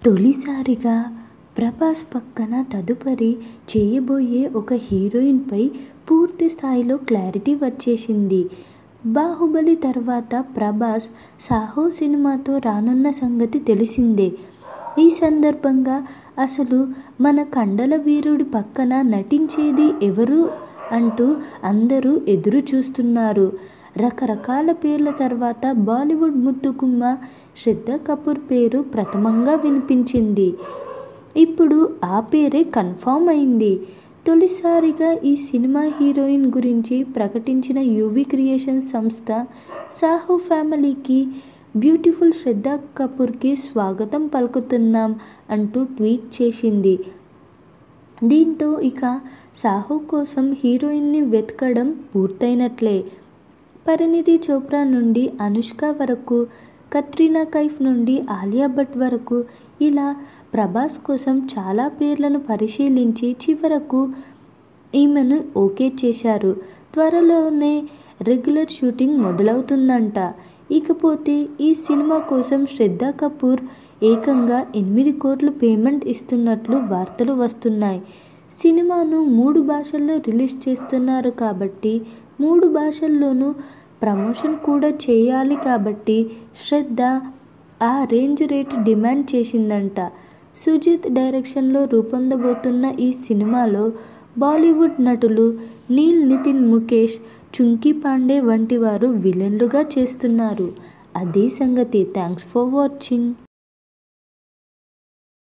తొలిసారిగా ప్రభాస్ పక్కన తదుపరి చేయబోయే ఒక హీరోయిన్పై పూర్తి స్థాయిలో క్లారిటీ వచ్చేసింది. 'బాహుబలి' తర్వాత ప్రభాస్ 'సాహో' సినిమాతో రానున్న సంగతి తెలిసిందే. ఈ సందర్భంగా అసలు మన కండల వీరుడి పక్కన నటించేది ఎవరు అంటూ అందరూ ఎదురు చూస్తున్నారు. రకరకాల పేర్ల తర్వాత బాలీవుడ్ ముద్దుగుమ్మ శ్రద్ధా కపూర్ పేరు ప్రథమంగా వినిపించింది. ఇప్పుడు ఆ పేరే కన్ఫర్మ్ అయింది. తొలిసారిగా ఈ సినిమా హీరోయిన్ గురించి ప్రకటించిన యూవీ క్రియేషన్స్ సంస్థ 'సాహో ఫ్యామిలీకి బ్యూటిఫుల్ శ్రద్ధా కపూర్కి స్వాగతం పలుకుతున్నాం' అంటూ ట్వీట్ చేసింది. దీంతో ఇక 'సాహో' కోసం హీరోయిన్ని వెతకడం పూర్తయినట్లే. పరిణీతి చోప్రా నుండి అనుష్క వరకు, కత్రినా కైఫ్ నుండి ఆలియా భట్ వరకు ఇలా ప్రభాస్ కోసం చాలా పేర్లను పరిశీలించి చివరకు ఈమెను ఓకే చేశారు. త్వరలోనే రెగ్యులర్ షూటింగ్ మొదలవుతుందట. ఇకపోతే ఈ సినిమా కోసం శ్రద్ధా కపూర్ ఏకంగా ఎనిమిది కోట్ల పేమెంట్ ఇస్తున్నట్లు వార్తలు వస్తున్నాయి. సినిమాను మూడు భాషల్లో రిలీజ్ చేస్తున్నారు కాబట్టి మూడు భాషల్లోనూ ప్రమోషన్ కూడా చేయాలి కాబట్టి శ్రద్ధ ఆ రేంజ్ రేటు డిమాండ్ చేసిందట. సుజీత్ డైరెక్షన్లో రూపొందబోతున్న ఈ సినిమాలో బాలీవుడ్ నటులు నీల్ నితిన్ ముఖేష్, చుంకీ పాండే వంటి వారు విలన్లుగా చేస్తున్నారు. అదీ సంగతి థాంక్స్ ఫర్ వాచింగ్